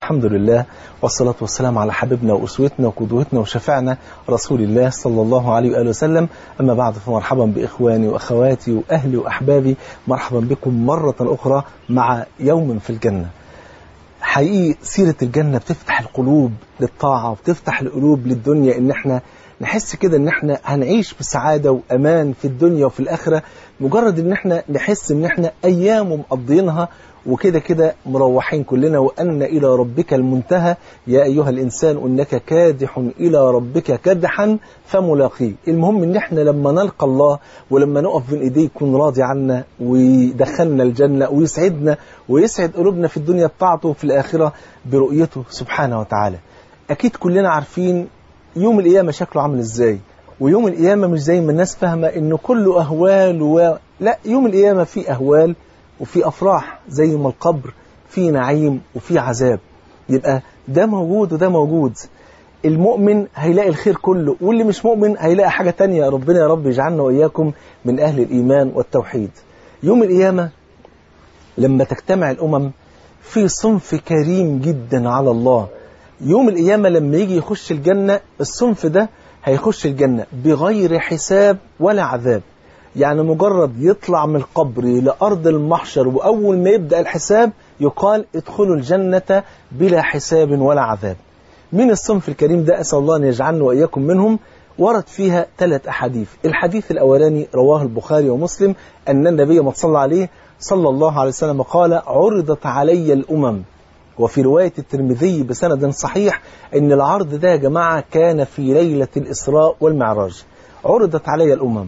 الحمد لله والصلاة والسلام على حبيبنا وأسوتنا وقدوتنا وشفعنا رسول الله صلى الله عليه وآله وسلم أما بعد فمرحبا بإخواني وأخواتي وأهلي وأحبابي مرحبا بكم مرة أخرى مع يوم في الجنة حقيقي سيرة الجنة بتفتح القلوب للطاعة وبتفتح القلوب للدنيا إن احنا نحس كده ان احنا هنعيش بسعادة وامان في الدنيا وفي الاخرة مجرد ان احنا نحس ان احنا ايام مقضينها وكده كده مروحين كلنا وان الى ربك المنتهى يا ايها الانسان انك كادح الى ربك كدحا فملاقيه المهم ان احنا لما نلقى الله ولما نقف بين ايديه يكون راضي عنا ويدخلنا الجنة ويسعدنا ويسعد قلوبنا في الدنيا بطاعته وفي الاخرة برؤيته سبحانه وتعالى اكيد كلنا عارفين يوم القيامة شكله عامل ازاي ويوم القيامة مش زي ما الناس فاهمة انه كله اهوال و... لا يوم القيامة فيه اهوال وفي افراح زي ما القبر فيه نعيم وفيه عذاب يبقى ده موجود وده موجود المؤمن هيلاقي الخير كله واللي مش مؤمن هيلاقي حاجة تانية ربنا يا رب يجعلنا وإياكم من أهل الإيمان والتوحيد يوم القيامة لما تجتمع الأمم في صنف كريم جدا على الله يوم القيامة لما يجي يخش الجنة الصنف ده هيخش الجنة بغير حساب ولا عذاب يعني مجرد يطلع من القبر لأرض المحشر وأول ما يبدأ الحساب يقال ادخلوا الجنة بلا حساب ولا عذاب من الصنف الكريم ده أسأل الله أن يجعلنا وإياكم منهم ورد فيها ثلاث أحاديث الحديث الأولاني رواه البخاري ومسلم أن النبي ما صلى عليه صلى الله عليه وسلم قال عرضت علي الأمم وفي رواية الترمذي بسند صحيح أن العرض ده يا جماعة كان في ليلة الإسراء والمعراج عرضت علي الأمم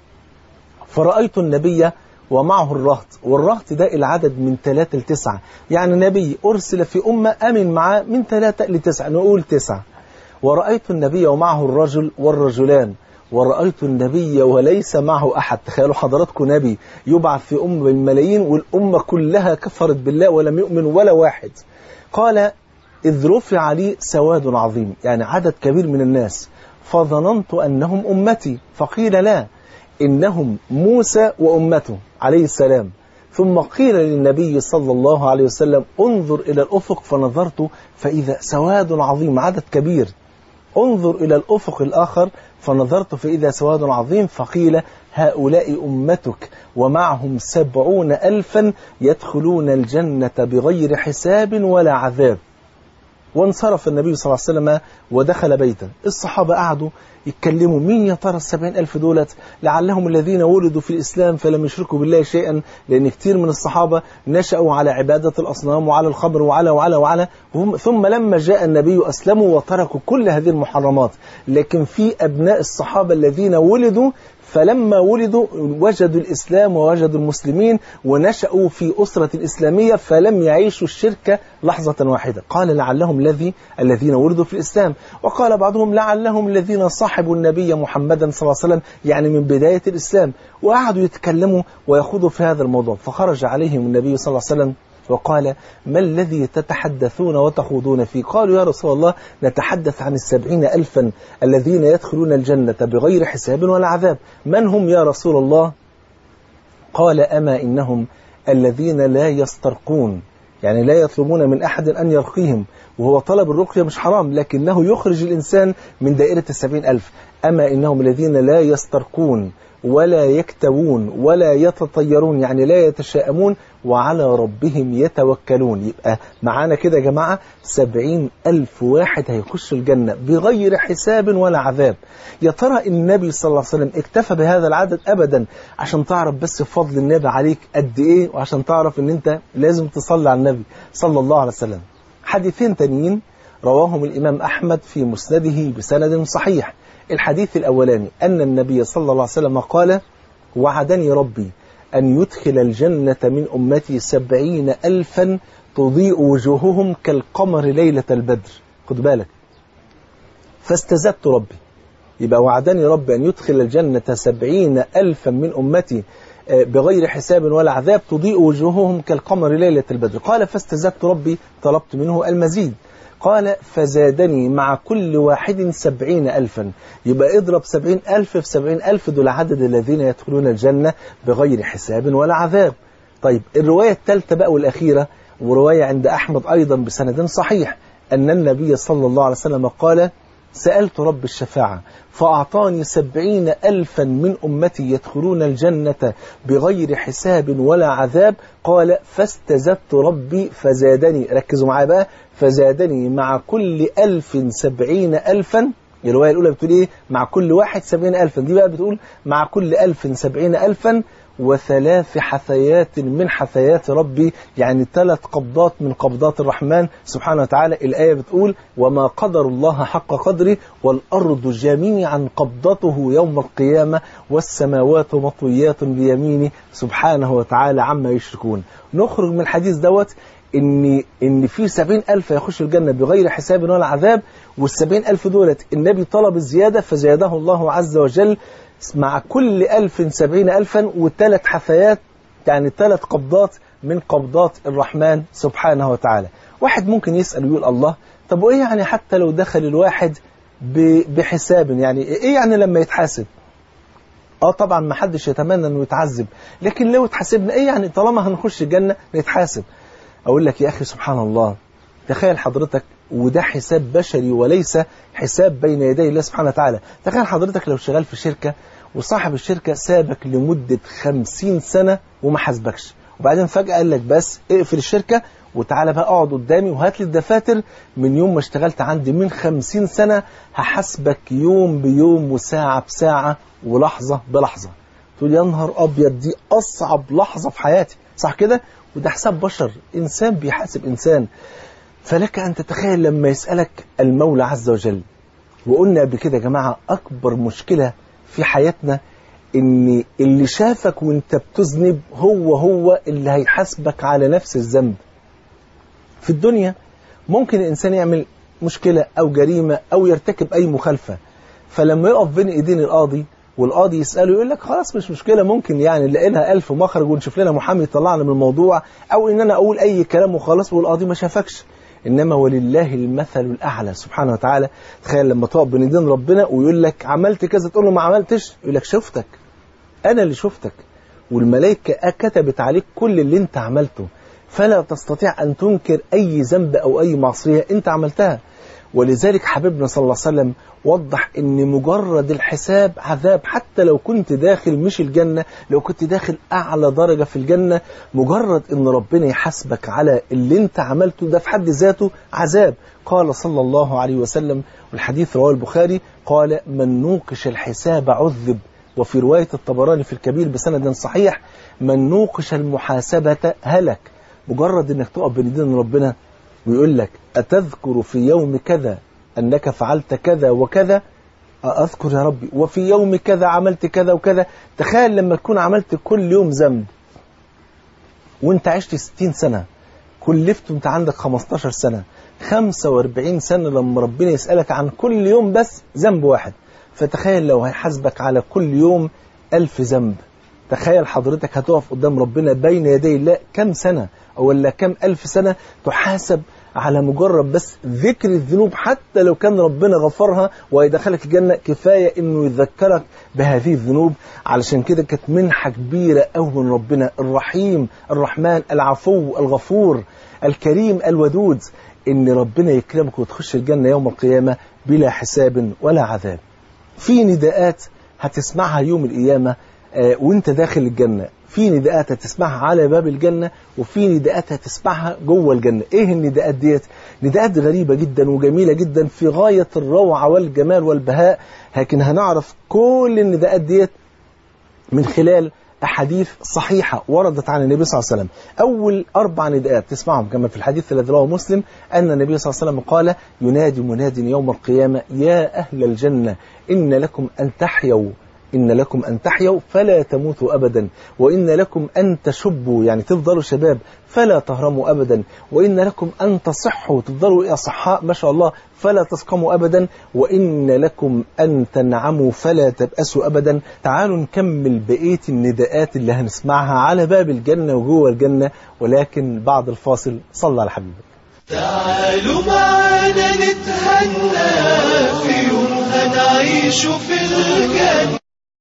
فرأيت النبي ومعه الرهط والرهط ده العدد من ثلاثة لتسعة يعني نبي أرسل في أمة أمن معاه من ثلاثة لتسعة نقول تسعة ورأيت النبي ومعه الرجل والرجلان ورأيت النبي وليس معه أحد تخيلوا حضراتكم نبي يبعث في أمة بالملايين والأمة كلها كفرت بالله ولم يؤمن ولا واحد قال إذ رفع لي سواد عظيم يعني عدد كبير من الناس فظننت أنهم أمتي فقيل لا إنهم موسى وأمته عليه السلام ثم قيل للنبي صلى الله عليه وسلم انظر إلى الأفق فنظرت فإذا سواد عظيم عدد كبير انظر إلى الأفق الآخر فنظرت فإذا سواد عظيم فقيل هؤلاء أمتك ومعهم سبعون ألفا يدخلون الجنة بغير حساب ولا عذاب وانصرف النبي صلى الله عليه وسلم ودخل بيتا الصحابة قعدوا يتكلموا مين يا ترى السبعين ألف دولت لعلهم الذين ولدوا في الإسلام فلم يشركوا بالله شيئا لأن كتير من الصحابة نشأوا على عبادة الأصنام وعلى الخمر وعلى وعلى وعلى وهم ثم لما جاء النبي أسلموا وتركوا كل هذه المحرمات لكن في أبناء الصحابة الذين ولدوا فلما ولدوا وجدوا الإسلام ووجدوا المسلمين ونشأوا في أسرة الإسلامية فلم يعيشوا الشرك لحظة واحدة قال لعلهم الذي الذين ولدوا في الإسلام وقال بعضهم لعلهم الذين صاحبوا النبي محمدا صلى الله عليه وسلم يعني من بداية الإسلام وقعدوا يتكلموا ويخوضوا في هذا الموضوع فخرج عليهم النبي صلى الله عليه وسلم وقال ما الذي تتحدثون وتخوضون فيه قالوا يا رسول الله نتحدث عن السبعين ألفا الذين يدخلون الجنة بغير حساب ولا عذاب من هم يا رسول الله قال أما إنهم الذين لا يسترقون يعني لا يطلبون من أحد أن يرقيهم وهو طلب الرقية مش حرام لكنه يخرج الإنسان من دائرة السبعين ألف أما إنهم الذين لا يسترقون ولا يكتوون ولا يتطيرون يعني لا يتشاءمون وعلى ربهم يتوكلون يبقى معانا كده يا جماعة سبعين ألف واحد هيخش الجنة بغير حساب ولا عذاب يا ترى النبي صلى الله عليه وسلم اكتفى بهذا العدد أبدا عشان تعرف بس فضل النبي عليك قد إيه وعشان تعرف ان انت لازم تصلي على النبي صلى الله عليه وسلم حديثين تانيين رواهم الإمام أحمد في مسنده بسند صحيح الحديث الأولاني أن النبي صلى الله عليه وسلم قال وعدني ربي أن يدخل الجنة من أمتي سبعين ألفا تضيء وجوههم كالقمر ليلة البدر خد بالك فاستزدت ربي يبقى وعدني ربي أن يدخل الجنة سبعين ألفا من أمتي بغير حساب ولا عذاب تضيء وجوههم كالقمر ليلة البدر قال فاستزدت ربي طلبت منه المزيد قال فزادني مع كل واحد سبعين ألفا يبقى اضرب سبعين ألف في سبعين ألف دول عدد الذين يدخلون الجنة بغير حساب ولا عذاب طيب الرواية الثالثة بقى والأخيرة ورواية عند أحمد أيضا بسند صحيح أن النبي صلى الله عليه وسلم قال سألت رب الشفاعة فأعطاني سبعين ألفا من أمتي يدخلون الجنة بغير حساب ولا عذاب قال فاستزدت ربي فزادني ركزوا معايا بقى فزادني مع كل ألف سبعين ألفا الرواية الأولى بتقول إيه مع كل واحد سبعين ألفا دي بقى بتقول مع كل ألف سبعين ألفا وثلاث حثيات من حثيات ربي يعني ثلاث قبضات من قبضات الرحمن سبحانه وتعالى الآية بتقول وما قدر الله حق قدره والأرض جميعا قبضته يوم القيامة والسماوات مطويات بيمينه سبحانه وتعالى عما يشركون نخرج من الحديث دوت ان ان في سبعين ألف يخش الجنة بغير حساب ولا عذاب والسبعين ألف دولت النبي طلب الزيادة فزياده الله عز وجل مع كل ألف سبعين ألفا وثلاث حثيات يعني ثلاث قبضات من قبضات الرحمن سبحانه وتعالى واحد ممكن يسأل ويقول الله طب وإيه يعني حتى لو دخل الواحد بحساب يعني إيه يعني لما يتحاسب اه طبعا ما حدش يتمنى انه يتعذب لكن لو اتحاسبنا ايه يعني طالما هنخش الجنة نتحاسب اقول لك يا اخي سبحان الله تخيل حضرتك وده حساب بشري وليس حساب بين يدي الله سبحانه وتعالى تخيل حضرتك لو شغال في شركة وصاحب الشركة سابك لمدة خمسين سنة وما حاسبكش وبعدين فجأة قال لك بس اقفل الشركة وتعالى بقى اقعد قدامي وهات لي الدفاتر من يوم ما اشتغلت عندي من خمسين سنة هحاسبك يوم بيوم وساعة بساعة ولحظة بلحظة تقول يا نهار أبيض دي أصعب لحظة في حياتي صح كده وده حساب بشر إنسان بيحاسب إنسان فلك أن تتخيل لما يسألك المولى عز وجل وقلنا قبل كده يا جماعة أكبر مشكلة في حياتنا إن اللي شافك وانت بتذنب هو هو اللي هيحاسبك على نفس الذنب في الدنيا ممكن الإنسان يعمل مشكلة أو جريمة أو يرتكب أي مخالفة فلما يقف بين إيدين القاضي والقاضي يسأله يقول لك خلاص مش مشكلة ممكن يعني نلاقي لها ألف مخرج ونشوف لنا محامي يطلعنا من الموضوع أو إن أنا أقول أي كلام وخلاص والقاضي ما شافكش إنما ولله المثل الأعلى سبحانه وتعالى تخيل لما تقف بين ايدين ربنا ويقول لك عملت كذا تقول له ما عملتش يقول لك شفتك أنا اللي شفتك والملائكة كتبت عليك كل اللي أنت عملته فلا تستطيع أن تنكر أي ذنب أو أي معصية أنت عملتها ولذلك حبيبنا صلى الله عليه وسلم وضح ان مجرد الحساب عذاب حتى لو كنت داخل مش الجنة لو كنت داخل اعلى درجة في الجنة مجرد ان ربنا يحاسبك على اللي انت عملته ده في حد ذاته عذاب قال صلى الله عليه وسلم والحديث رواه البخاري قال من نوقش الحساب عذب وفي رواية الطبراني في الكبير بسند صحيح من نوقش المحاسبة هلك مجرد انك تقف بين ايدين ربنا ويقول لك أتذكر في يوم كذا أنك فعلت كذا وكذا أذكر يا ربي وفي يوم كذا عملت كذا وكذا تخيل لما تكون عملت كل يوم ذنب وانت عشت 60 سنة كلفت وانت عندك 15 سنة 45 سنة لما ربنا يسألك عن كل يوم بس ذنب واحد فتخيل لو هيحاسبك على كل يوم ألف ذنب تخيل حضرتك هتقف قدام ربنا بين يدي الله كم سنة ولا كم ألف سنة تحاسب على مجرد بس ذكر الذنوب حتى لو كان ربنا غفرها ويدخلك الجنة كفاية انه يذكرك بهذه الذنوب علشان كده كانت منحة كبيرة أوي من ربنا الرحيم الرحمن العفو الغفور الكريم الودود ان ربنا يكرمك وتخش الجنة يوم القيامة بلا حساب ولا عذاب في نداءات هتسمعها يوم القيامة آه وانت داخل الجنة في نداءات هتسمعها على باب الجنة وفي نداءات هتسمعها جوه الجنة ايه النداءات ديت نداءات غريبة جدا وجميلة جدا في غاية الروعة والجمال والبهاء لكن هنعرف كل النداءات ديت من خلال أحاديث صحيحة وردت عن النبي صلى الله عليه وسلم أول أربع نداءات تسمعهم كما في الحديث الذي رواه مسلم أن النبي صلى الله عليه وسلم قال ينادي مناد يوم القيامة يا أهل الجنة إن لكم أن تحيوا إن لكم أن تحيوا فلا تموتوا أبدا وإن لكم أن تشبوا يعني تفضلوا شباب فلا تهرموا أبدا وإن لكم أن تصحوا تفضلوا أصحاء ما شاء الله فلا تسقموا أبدا وإن لكم أن تنعموا فلا تبأسوا أبدا تعالوا نكمل بقية النداءات اللي هنسمعها على باب الجنة وجوه الجنة ولكن بعد الفاصل صلى على حبيبك تعالوا معانا نتهنى في يوم هنعيش في الجنة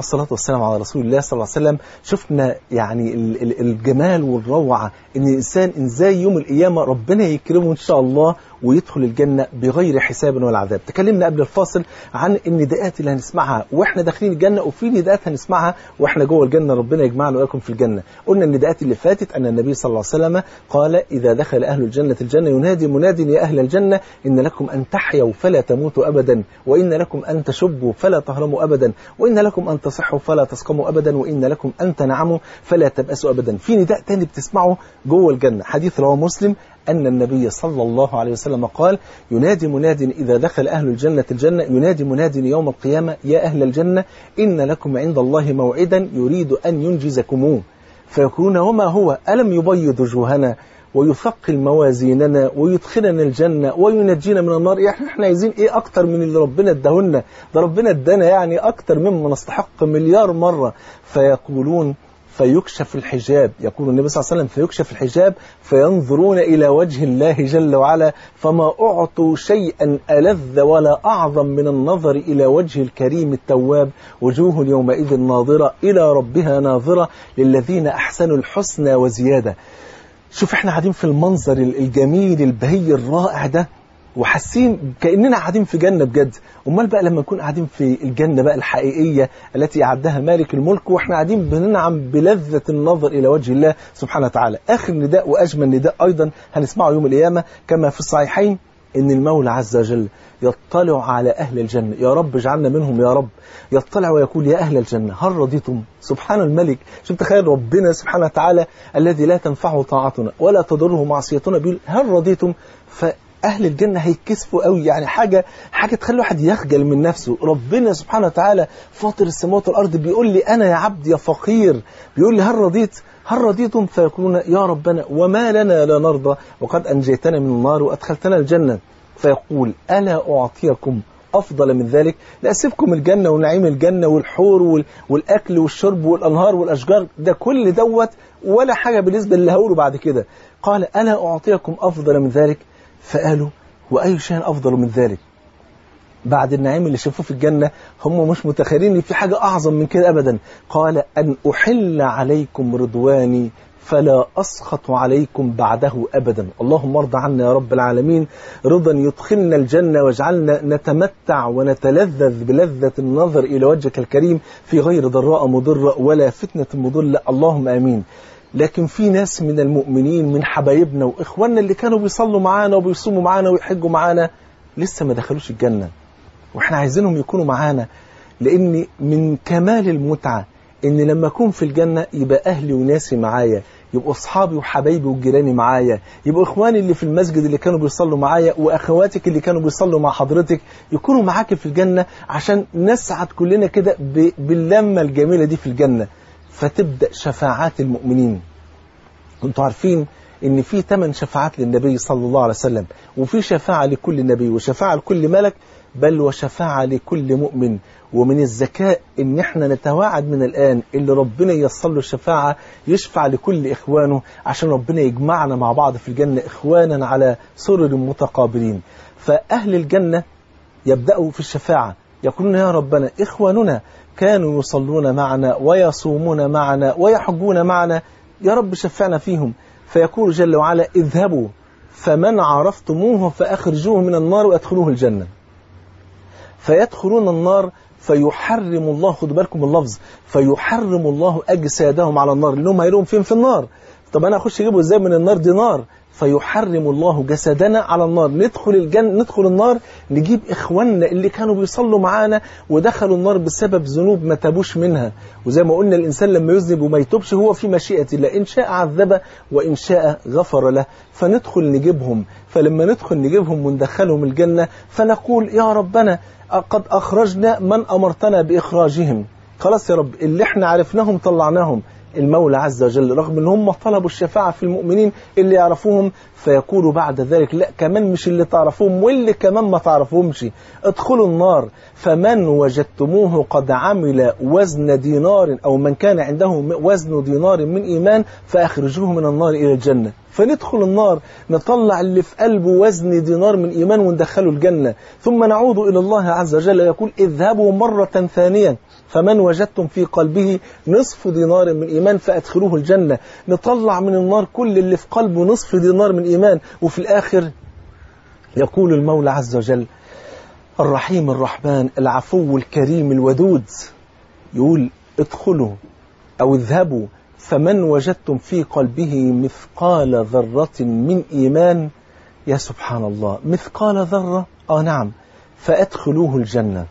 والصلاة والسلام على رسول الله صلى الله عليه وسلم شفنا يعني ال- ال- الجمال والروعة ان الانسان ازاي يوم القيامة ربنا يكرمه ان شاء الله ويدخل الجنة بغير حساب ولا عذاب تكلمنا قبل الفاصل عن النداءات اللي هنسمعها واحنا داخلين الجنة وفي نداءات هنسمعها واحنا جوه الجنة ربنا يجمعنا وإياكم في الجنة قلنا النداءات اللي فاتت أن النبي صلى الله عليه وسلم قال إذا دخل أهل الجنة الجنة ينادي مناد يا أهل الجنة إن لكم أن تحيوا فلا تموتوا أبدا وإن لكم أن تشبوا فلا تهرموا أبدا وإن لكم أن تصحوا فلا تسقموا أبدا وإن لكم أن تنعموا فلا تبأسوا أبدا في نداء تاني بتسمعه جوه الجنة حديث رواه مسلم أن النبي صلى الله عليه وسلم قال ينادي مناد إذا دخل أهل الجنة الجنة ينادي مناد يوم القيامة يا أهل الجنة إن لكم عند الله موعدا يريد أن ينجزكموه فيقولون وما هو ألم يبيض وجوهنا ويثقل موازيننا ويدخلنا الجنة وينجينا من النار يعني احنا عايزين ايه اكتر من اللي ربنا اداهولنا ده ربنا ادانا يعني اكتر مما نستحق مليار مرة فيقولون فيكشف الحجاب يقول النبي صلى الله عليه وسلم فيكشف الحجاب فينظرون إلى وجه الله جل وعلا فما أعطوا شيئا ألذ ولا أعظم من النظر إلى وجه الكريم التواب وجوه يومئذ ناظرة إلى ربها ناظرة للذين أحسنوا الحسنى وزيادة شوف احنا قاعدين في المنظر الجميل البهي الرائع ده وحاسين كاننا قاعدين في جنه بجد امال بقى لما نكون قاعدين في الجنه بقى الحقيقيه التي اعدها مالك الملك واحنا قاعدين بننعم بلذه النظر الى وجه الله سبحانه وتعالى اخر نداء واجمل نداء ايضا هنسمعه يوم القيامه كما في الصحيحين ان المولى عز وجل يطلع على اهل الجنه يا رب اجعلنا منهم يا رب يطلع ويقول يا اهل الجنه هل رضيتم سبحان الملك شوف تخيل ربنا سبحانه وتعالى الذي لا تنفعه طاعتنا ولا تضره معصيتنا بيقول هل رضيتم ف اهل الجنه هيتكسفوا قوي يعني حاجه حاجه تخلي الواحد يخجل من نفسه ربنا سبحانه وتعالى فاطر السماوات والارض بيقول لي انا يا عبد يا فقير بيقول لي هل رضيت هل رضيتم فيقولون يا ربنا وما لنا لا نرضى وقد انجيتنا من النار وادخلتنا الجنه فيقول الا اعطيكم افضل من ذلك لاسيبكم الجنه ونعيم الجنه والحور وال... والاكل والشرب والانهار والاشجار ده كل دوت ولا حاجه بالنسبه اللي هقوله بعد كده قال الا اعطيكم افضل من ذلك فقالوا وأي شيء أفضل من ذلك بعد النعيم اللي شافوه في الجنة هم مش متخيلين ان في حاجة أعظم من كده أبدا قال أن أحل عليكم رضواني فلا أسخط عليكم بعده أبدا اللهم ارضى عنا يا رب العالمين رضا يدخلنا الجنة واجعلنا نتمتع ونتلذذ بلذة النظر إلى وجهك الكريم في غير ضراء مضرة ولا فتنة مضلة اللهم آمين لكن في ناس من المؤمنين من حبايبنا واخواننا اللي كانوا بيصلوا معانا وبيصوموا معانا ويحجوا معانا لسه ما دخلوش الجنة واحنا عايزينهم يكونوا معانا لان من كمال المتعة ان لما اكون في الجنة يبقى اهلي وناسي معايا يبقوا اصحابي وحبايبي وجيراني معايا يبقوا اخواني اللي في المسجد اللي كانوا بيصلوا معايا واخواتك اللي كانوا بيصلوا مع حضرتك يكونوا معاك في الجنة عشان نسعد كلنا كده باللمة الجميلة دي في الجنة فتبدأ شفاعات المؤمنين كنتوا عارفين ان في ثمان شفاعات للنبي صلى الله عليه وسلم وفي شفاعة لكل نبي وشفاعة لكل ملك بل وشفاعة لكل مؤمن ومن الذكاء ان احنا نتواعد من الان اللي ربنا ييسر له الشفاعة يشفع لكل اخوانه عشان ربنا يجمعنا مع بعض في الجنة اخوانا على سرر متقابلين فاهل الجنة يبدأوا في الشفاعة يقولون يا ربنا إخواننا كانوا يصلون معنا ويصومون معنا ويحجون معنا يا رب شفعنا فيهم فيقول جل وعلا اذهبوا فمن عرفتموه فأخرجوه من النار وأدخلوه الجنة فيدخلون النار فيحرم الله خد بالكم اللفظ فيحرم الله أجسادهم على النار لأنهم هيلوم فين في النار طب أنا أخش أجيبه إزاي من النار دي نار فيحرم الله جسدنا على النار ندخل الجنة ندخل النار نجيب إخواننا اللي كانوا بيصلوا معانا ودخلوا النار بسبب ذنوب ما تابوش منها وزي ما قلنا الإنسان لما يذنب وما يتوبش هو في مشيئة الله إن شاء عذبه وإن شاء غفر له فندخل نجيبهم فلما ندخل نجيبهم وندخلهم الجنة فنقول يا ربنا قد أخرجنا من أمرتنا بإخراجهم خلاص يا رب اللي احنا عرفناهم طلعناهم المولى عز وجل رغم ان هم طلبوا الشفاعة في المؤمنين اللي يعرفوهم فيقولوا بعد ذلك لا كمان مش اللي تعرفوهم واللي كمان ما تعرفوهمش ادخلوا النار فمن وجدتموه قد عمل وزن دينار او من كان عنده وزن دينار من ايمان فاخرجوه من النار الى الجنة فندخل النار نطلع اللي في قلبه وزن دينار من إيمان وندخله الجنة ثم نعود إلى الله عز وجل يقول اذهبوا مرة ثانية فمن وجدتم في قلبه نصف دينار من إيمان فأدخلوه الجنة نطلع من النار كل اللي في قلبه نصف دينار من إيمان وفي الآخر يقول المولى عز وجل الرحيم الرحمن العفو الكريم الودود يقول ادخلوا أو اذهبوا فمن وجدتم في قلبه مثقال ذرة من إيمان يا سبحان الله مثقال ذرة آه نعم فأدخلوه الجنة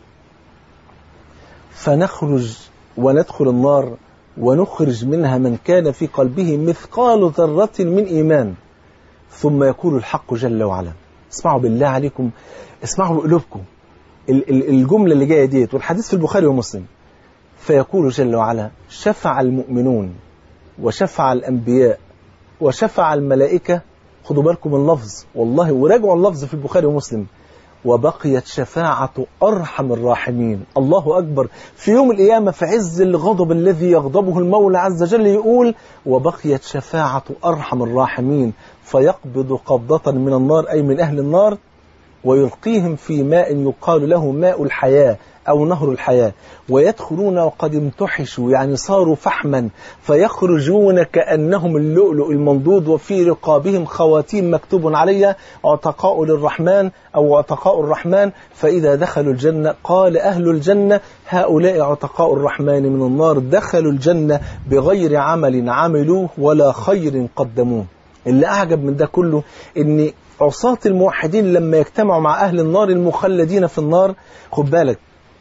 فنخرج وندخل النار ونخرج منها من كان في قلبه مثقال ذرة من إيمان ثم يقول الحق جل وعلا اسمعوا بالله عليكم اسمعوا بقلوبكم الجملة اللي جاية ديت والحديث في البخاري ومسلم فيقول جل وعلا شفع المؤمنون وشفع الأنبياء وشفع الملائكة خدوا بالكم من اللفظ والله وراجعوا اللفظ في البخاري ومسلم وبقيت شفاعة أرحم الراحمين الله أكبر في يوم القيامة في عز الغضب الذي يغضبه المولى عز وجل يقول وبقيت شفاعة أرحم الراحمين فيقبض قبضة من النار أي من أهل النار ويلقيهم في ماء يقال له ماء الحياة أو نهر الحياة ويدخلون وقد امتحشوا يعني صاروا فحما فيخرجون كأنهم اللؤلؤ المنضود وفي رقابهم خواتيم مكتوب عليها عتقاء للرحمن أو عتقاء الرحمن فإذا دخلوا الجنة قال أهل الجنة هؤلاء عتقاء الرحمن من النار دخلوا الجنة بغير عمل عملوه ولا خير قدموه اللي أعجب من ده كله إن عصاة الموحدين لما يجتمعوا مع أهل النار المخلدين في النار خد بالك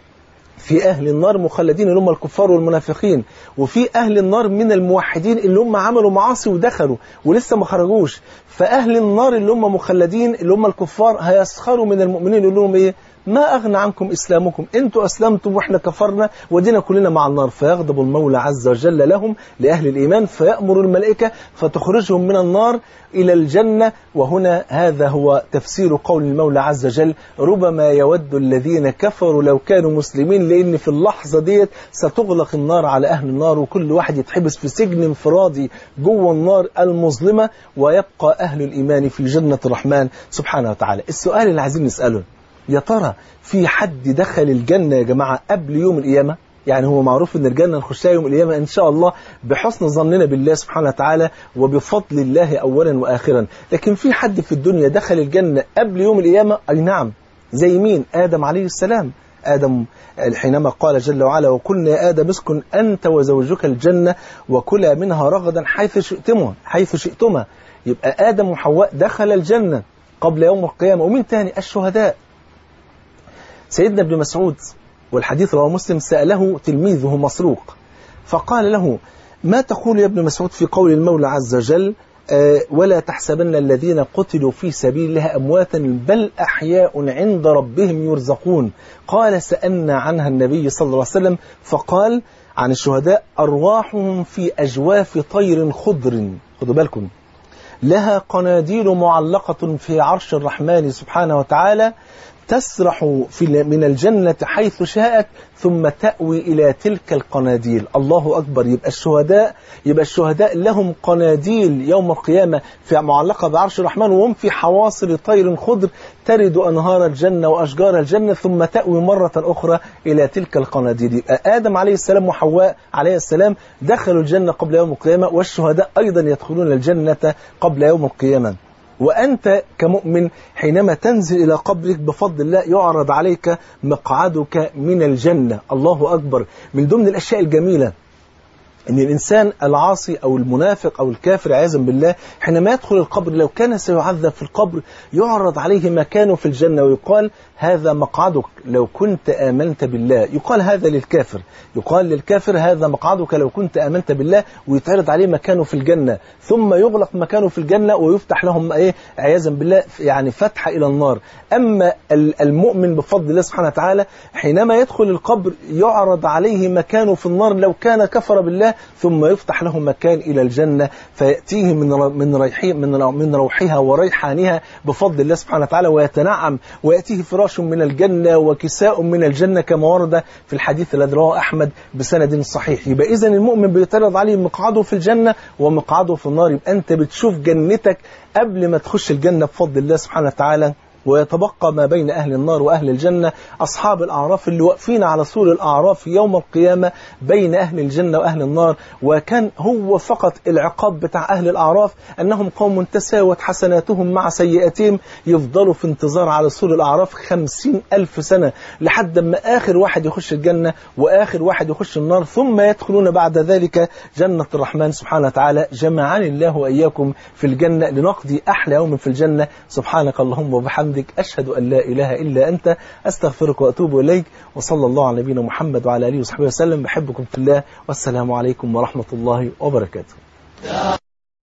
في أهل النار مخلدين اللي هم الكفار والمنافقين وفي أهل النار من الموحدين اللي هم عملوا معاصي ودخلوا ولسه ما خرجوش فأهل النار اللي هم مخلدين اللي هم الكفار هيسخروا من المؤمنين يقول لهم إيه ما أغنى عنكم إسلامكم أنتوا أسلمتم وإحنا كفرنا ودينا كلنا مع النار فيغضب المولى عز وجل لهم لأهل الإيمان فيأمر الملائكة فتخرجهم من النار إلى الجنة وهنا هذا هو تفسير قول المولى عز وجل ربما يود الذين كفروا لو كانوا مسلمين لأن في اللحظة ديت ستغلق النار على أهل النار وكل واحد يتحبس في سجن انفرادي جوه النار المظلمة ويبقى أهل الإيمان في جنة الرحمن سبحانه وتعالى السؤال اللي عايزين نسأله يا ترى في حد دخل الجنة يا جماعة قبل يوم القيامة يعني هو معروف ان الجنة نخشها يوم القيامة ان شاء الله بحسن ظننا بالله سبحانه وتعالى وبفضل الله اولا واخرا لكن في حد في الدنيا دخل الجنة قبل يوم القيامة اي نعم زي مين ادم عليه السلام آدم حينما قال جل وعلا وقلنا يا آدم اسكن أنت وزوجك الجنة وكلا منها رغدا حيث شئتما حيث شئتما يبقى آدم وحواء دخل الجنة قبل يوم القيامة ومين تاني الشهداء سيدنا ابن مسعود والحديث رواه مسلم سأله تلميذه مسروق فقال له ما تقول يا ابن مسعود في قول المولى عز وجل آه ولا تحسبن الذين قتلوا في سبيل الله أمواتا بل أحياء عند ربهم يرزقون قال سألنا عنها النبي صلى الله عليه وسلم فقال عن الشهداء أرواحهم في أجواف طير خضر خدوا بالكم لها قناديل معلقة في عرش الرحمن سبحانه وتعالى تسرح في من الجنة حيث شاءت ثم تأوي إلى تلك القناديل الله أكبر يبقى الشهداء يبقى الشهداء لهم قناديل يوم القيامة في معلقة بعرش الرحمن وهم في حواصل طير خضر ترد أنهار الجنة وأشجار الجنة ثم تأوي مرة أخرى إلى تلك القناديل يبقى آدم عليه السلام وحواء عليه السلام دخلوا الجنة قبل يوم القيامة والشهداء أيضا يدخلون الجنة قبل يوم القيامة وأنت كمؤمن حينما تنزل إلى قبرك بفضل الله يعرض عليك مقعدك من الجنة الله أكبر من ضمن الأشياء الجميلة أن الإنسان العاصي أو المنافق أو الكافر عياذا بالله حينما يدخل القبر لو كان سيعذب في القبر يعرض عليه مكانه في الجنة ويقال هذا مقعدك لو كنت آمنت بالله يقال هذا للكافر يقال للكافر هذا مقعدك لو كنت آمنت بالله ويتعرض عليه مكانه في الجنة ثم يغلق مكانه في الجنة ويفتح لهم إيه عياذا بالله يعني فتحة إلى النار أما المؤمن بفضل الله سبحانه وتعالى حينما يدخل القبر يعرض عليه مكانه في النار لو كان كفر بالله الله ثم يفتح له مكان إلى الجنة فيأتيه من من ريحي من من روحها وريحانها بفضل الله سبحانه وتعالى ويتنعم ويأتيه فراش من الجنة وكساء من الجنة كما ورد في الحديث الذي رواه أحمد بسند صحيح يبقى إذا المؤمن بيتعرض عليه مقعده في الجنة ومقعده في النار يبقى أنت بتشوف جنتك قبل ما تخش الجنة بفضل الله سبحانه وتعالى ويتبقى ما بين أهل النار وأهل الجنة أصحاب الأعراف اللي واقفين على سور الأعراف يوم القيامة بين أهل الجنة وأهل النار وكان هو فقط العقاب بتاع أهل الأعراف أنهم قوم تساوت حسناتهم مع سيئاتهم يفضلوا في انتظار على سور الأعراف خمسين ألف سنة لحد ما آخر واحد يخش الجنة وآخر واحد يخش النار ثم يدخلون بعد ذلك جنة الرحمن سبحانه وتعالى جمعني الله وإياكم في الجنة لنقضي أحلى يوم في الجنة سبحانك اللهم وبحمدك أشهد أن لا إله إلا أنت أستغفرك وأتوب إليك وصلى الله على نبينا محمد وعلى آله وصحبه وسلم بحبكم في الله والسلام عليكم ورحمة الله وبركاته